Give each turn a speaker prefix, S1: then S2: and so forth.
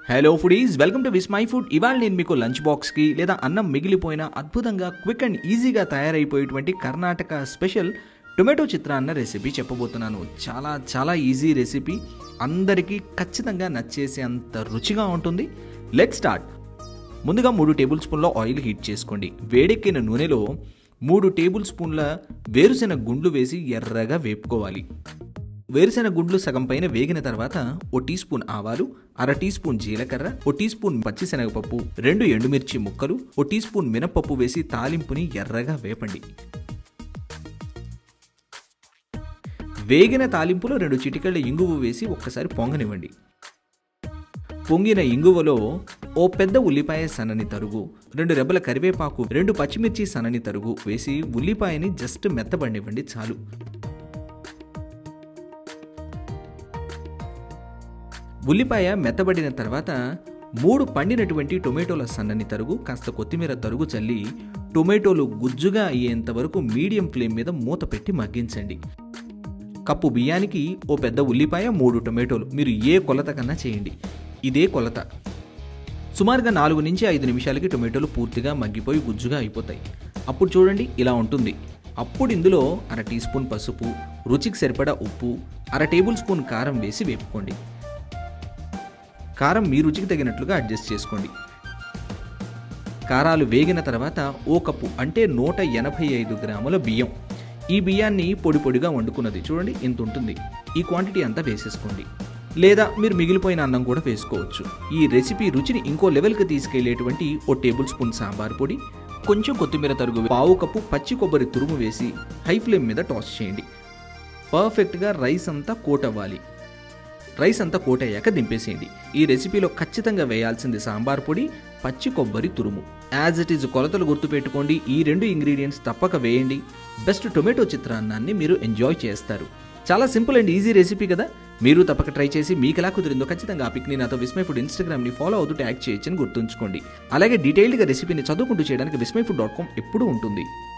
S1: hello foodies welcome to Vismai food ఇవాళ నేను మీకు లంచ్ బాక్స్కి లేదా అన్నం మిగిలిపోయిన అద్భుతంగా క్విక్ అండ్ ఈజీగా తయారైపోయేటువంటి Karnataka special tomato chitranna recipe చెప్పబోతున్నాను చాలా చాలా ఈజీ రెసిపీ అందరికీ ఖచ్చితంగా నచ్చేసే అంత రుచిగా ఉంటుంది లెట్ స్టార్ట్ ముందుగా మూడు టేబుల్ స్పూన్ల ఆయిల్ హీట్ చేసుకోండి వేడెక్కిన నూనెలో మూడు టేబుల్ స్పూన్ల వేరుశెనగ గుండ్లు వేసి ఎర్రగా వేపుకోవాలి వేరుశెనగ గుడ్లు సగం పైన వేగిన తర్వాత ఓ టీ స్పూన్ ఆవాలు అర టీ స్పూన్ జీలకర్ర ఓ టీ స్పూన్ పచ్చిశనగపప్పు రెండు ఎండుమిర్చి ముక్కలు ఓ టీ స్పూన్ మినపప్పు వేసి తాలింపుని ఎర్రగా వేపండి వేగిన తాలింపులో రెండు చిటికళ్ళ ఇంగువ వేసి ఒక్కసారి పొంగనివ్వండి పొంగిన ఇంగువలో ఓ పెద్ద ఉల్లిపాయ సన్నని తరుగు రెండు రెబ్బల కరివేపాకు రెండు పచ్చిమిర్చి సన్నని తరుగు వేసి ఉల్లిపాయని జస్ట్ మెత్తబడినివ్వండి చాలు ఉల్లిపాయ మెత్తబడిన తర్వాత మూడు పండినటువంటి టొమాటోల సన్నని తరుగు కాస్త కొత్తిమీర తరుగు చల్లి టొమాటోలు గుజ్జుగా అయ్యేంత వరకు మీడియం ఫ్లేమ్ మీద మూత పెట్టి మగ్గించండి కప్పు బియ్యానికి ఓ పెద్ద ఉల్లిపాయ మూడు టొమాటోలు మీరు ఏ కొలత కన్నా చేయండి ఇదే కొలత సుమారుగా నాలుగు నుంచి ఐదు నిమిషాలకి టొమాటోలు పూర్తిగా మగ్గిపోయి గుజ్జుగా అయిపోతాయి అప్పుడు చూడండి ఇలా ఉంటుంది అప్పుడు ఇందులో అర టీ స్పూన్ పసుపు రుచికి సరిపడా ఉప్పు అర టేబుల్ స్పూన్ కారం వేసి వేపుకోండి కారం మీ రుచికి తగినట్లుగా అడ్జస్ట్ చేసుకోండి కారాలు వేగిన తర్వాత ఓ కప్పు అంటే నూట ఎనభై ఐదు గ్రాముల బియ్యం ఈ బియ్యాన్ని పొడి పొడిగా వండుకున్నది చూడండి ఇంత ఉంటుంది ఈ క్వాంటిటీ అంతా వేసేసుకోండి లేదా మీరు మిగిలిపోయిన అన్నం కూడా వేసుకోవచ్చు ఈ రెసిపీ రుచిని ఇంకో లెవెల్కి తీసుకెళ్లేటువంటి ఓ టేబుల్ స్పూన్ సాంబార్ పొడి కొంచెం కొత్తిమీర తరుగు పావు కప్పు పచ్చి కొబ్బరి తురుము వేసి హై ఫ్లేమ్ మీద టాస్ చేయండి పర్ఫెక్ట్గా రైస్ అంతా కోట్ అవ్వాలి రైస్ అంతా కోట్ అయ్యాక దింపేసేయండి ఈ రెసిపీలో ఖచ్చితంగా వేయాల్సింది సాంబార్ పొడి పచ్చి కొబ్బరి తురుము యాజ్ ఇట్ ఈజ్ కొలతలు గుర్తుపెట్టుకోండి ఈ రెండు ఇంగ్రీడియంట్స్ తప్పక వేయండి బెస్ట్ టొమాటో చిత్రాన్నాన్ని మీరు ఎంజాయ్ చేస్తారు చాలా సింపుల్ అండ్ ఈజీ రెసిపీ కదా మీరు తప్పక ట్రై చేసి మీకు ఎలా కుదిరిందో ఖచ్చితంగా ఆ పిక్ని నాతో విస్మై ఫుడ్ ఇన్స్టాగ్రామ్ని ఫాలో అవుతూ ట్యాగ్ చేయొచ్చని గుర్తుంచుకోండి అలాగే డీటెయిల్డ్గా రెసిపీని చదువుకుంటూ చేయడానికి విస్మై ఫుడ్ డాట్ కామ్ ఎప్పుడూ ఉంటుంది